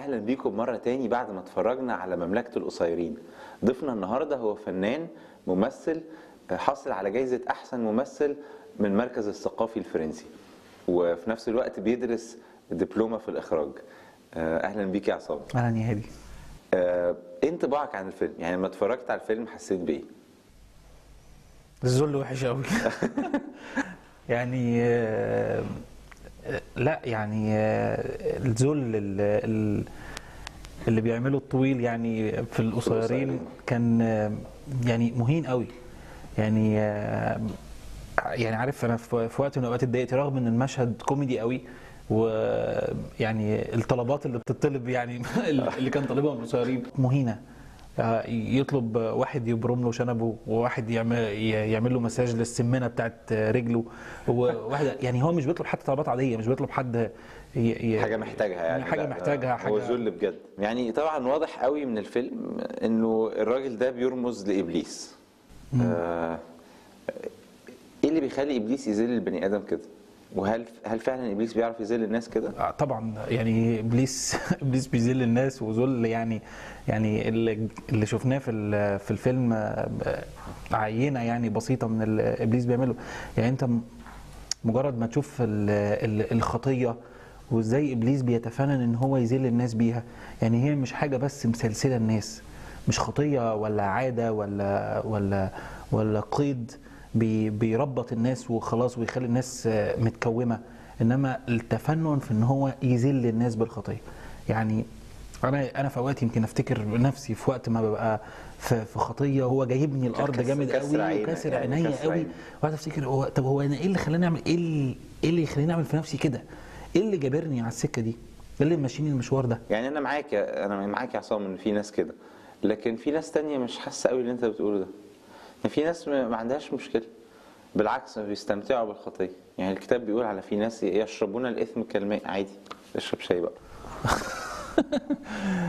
اهلا بيكم مره تاني بعد ما اتفرجنا على مملكه القصيرين ضيفنا النهارده هو فنان ممثل حصل على جائزه احسن ممثل من المركز الثقافي الفرنسي وفي نفس الوقت بيدرس دبلومه في الاخراج آه، اهلا بيك يا عصام اهلا يا هادي آه، ايه انطباعك عن الفيلم يعني لما اتفرجت على الفيلم حسيت بايه الذل وحش قوي يعني آه، آه، لا يعني آه، الذل ال- ال- اللي بيعمله الطويل يعني في القصيرين القصيرين. كان آه، يعني مهين قوي يعني آه، يعني عارف انا في في وقت من الاوقات اتضايقت رغم ان المشهد كوميدي قوي ويعني الطلبات اللي بتطلب يعني اللي كان طالبها من القصيرين مهينه آه، يطلب واحد يبرم له شنبه وواحد يعمل يعمل له مساج للسمنه بتاعت رجله وواحد يعني هو مش بيطلب حتى طلبات عاديه مش بيطلب حد ي- ي- حاجه محتاجها يعني حاجه لا، محتاجها هو حاجه ذل بجد يعني طبعا واضح قوي من الفيلم انه الراجل ده بيرمز لابليس آه، ايه اللي بيخلي ابليس يذل البني ادم كده وهل هل فعلا ابليس بيعرف يذل الناس كده آه، طبعا يعني ابليس ابليس بيذل الناس وذل يعني يعني اللي اللي شفناه في ال- في الفيلم آه، عينه يعني بسيطه من اللي ابليس بيعمله يعني انت م- مجرد ما تشوف ال- ال- الخطيه وازاي ابليس بيتفنن ان هو يذل الناس بيها يعني هي مش حاجه بس مسلسله الناس مش خطيه ولا عاده ولا ولا ولا قيد بي- بيربط الناس وخلاص ويخلي الناس آه، متكومه انما التفنن في ان هو يذل الناس بالخطيه يعني انا انا في اوقات يمكن افتكر نفسي في وقت ما ببقى في في خطيه هو جايبني الارض كسر- جامد كسر قوي عينك وكاسر يعني، عينيا كسر قوي عينك. وقعدت افتكر هو طب هو انا ايه اللي خلاني اعمل ايه اللي ايه اللي يخليني اعمل في نفسي كده؟ ايه اللي جابرني على السكه دي؟ ايه اللي ماشيني المشوار ده؟ يعني انا معاك يا انا معاك يا عصام ان في ناس كده لكن في ناس تانية مش حاسه قوي اللي انت بتقوله ده يعني في ناس ما ما عندهاش مشكله بالعكس بيستمتعوا بالخطيه يعني الكتاب بيقول على في ناس يشربون الاثم كالماء عادي اشرب شاي بقى